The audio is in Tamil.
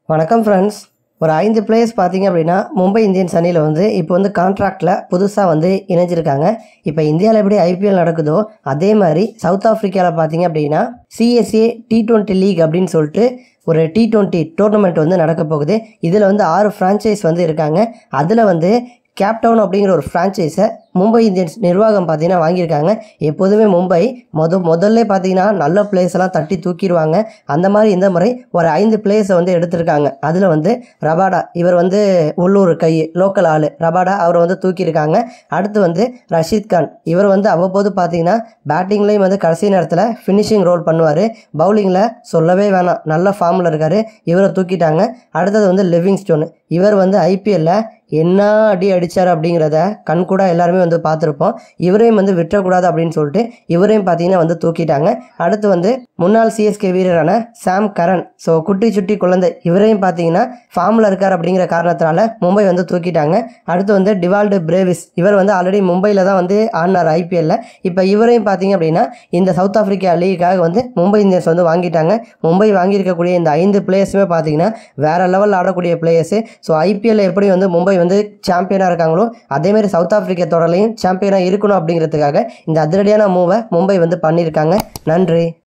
வணக்கம் ஃப்ரெண்ட்ஸ் ஒரு ஐந்து பிளேயர்ஸ் பார்த்தீங்க அப்படின்னா மும்பை இந்தியன்ஸ் அணியில் வந்து இப்போ வந்து கான்ட்ராக்டில் புதுசாக வந்து இணைஞ்சிருக்காங்க இப்போ இந்தியாவில் எப்படி ஐபிஎல் நடக்குதோ அதே மாதிரி சவுத் ஆஃப்ரிக்காவில் பார்த்தீங்க அப்படின்னா சிஎஸ்ஏ டி டுவெண்ட்டி லீக் அப்படின்னு சொல்லிட்டு ஒரு டி டுவெண்ட்டி டோர்னமெண்ட் வந்து நடக்க போகுது இதில் வந்து ஆறு ஃப்ரான்ச்சைஸ் வந்து இருக்காங்க அதில் வந்து கேப்டவுன் அப்படிங்கிற ஒரு ஃப்ரான்ச்சைஸை மும்பை இந்தியன்ஸ் நிர்வாகம் பார்த்தீங்கன்னா வாங்கியிருக்காங்க எப்போதுமே மும்பை முத முதல்ல பார்த்தீங்கன்னா நல்ல பிளேஸ் எல்லாம் தட்டி தூக்கிடுவாங்க அந்த மாதிரி இந்த முறை ஒரு ஐந்து பிளேயர்ஸை வந்து எடுத்திருக்காங்க அதில் வந்து ரபாடா இவர் வந்து உள்ளூர் கை லோக்கல் ஆள் ரபாடா அவரை வந்து தூக்கியிருக்காங்க அடுத்து வந்து ரஷீத் கான் இவர் வந்து அவ்வப்போது பார்த்தீங்கன்னா பேட்டிங்லேயும் வந்து கடைசி நேரத்தில் ஃபினிஷிங் ரோல் பண்ணுவார் பவுலிங்கில் சொல்லவே வேணாம் நல்ல ஃபார்மில் இருக்கார் இவரை தூக்கிட்டாங்க அடுத்தது வந்து லிவிங் ஸ்டோன் இவர் வந்து ஐபிஎல்ல என்ன அடி அடித்தார் அப்படிங்கிறத கண் கூட எல்லாருமே வந்து பார்த்துருப்போம் இவரையும் வந்து விட்டுறக்கூடாது அப்படின்னு சொல்லிட்டு இவரையும் பார்த்தீங்கன்னா வந்து தூக்கிட்டாங்க அடுத்து வந்து முன்னாள் சிஎஸ்கே வீரரான சாம் கரன் ஸோ குட்டி சுட்டி குழந்தை இவரையும் பார்த்தீங்கன்னா ஃபார்மில் இருக்கார் அப்படிங்கிற காரணத்தினால மும்பை வந்து தூக்கிட்டாங்க அடுத்து வந்து டிவால்டு பிரேவிஸ் இவர் வந்து ஆல்ரெடி மும்பையில் தான் வந்து ஆடினார் ஐபிஎல்ல இப்போ இவரையும் பார்த்தீங்க அப்படின்னா இந்த சவுத் ஆஃப்ரிக்கா லீக்காக வந்து மும்பை இந்தியன்ஸ் வந்து வாங்கிட்டாங்க மும்பை வாங்கியிருக்கக்கூடிய இந்த ஐந்து பிளேயர்ஸுமே பார்த்தீங்கன்னா வேற லெவலில் ஆடக்கூடிய பிளேயர்ஸு ஸோ ஐபிஎல்ல எப்படி வந்து மும்பை வந்து சாம்பியனாக இருக்காங்களோ அதேமாதிரி சவுத் ஆஃப்ரிக்கா தொடர்லையும் சாம்பியனாக இருக்கணும் அப்படிங்கிறதுக்காக இந்த அதிரடியான மூவை மும்பை வந்து பண்ணியிருக்காங்க நன்றி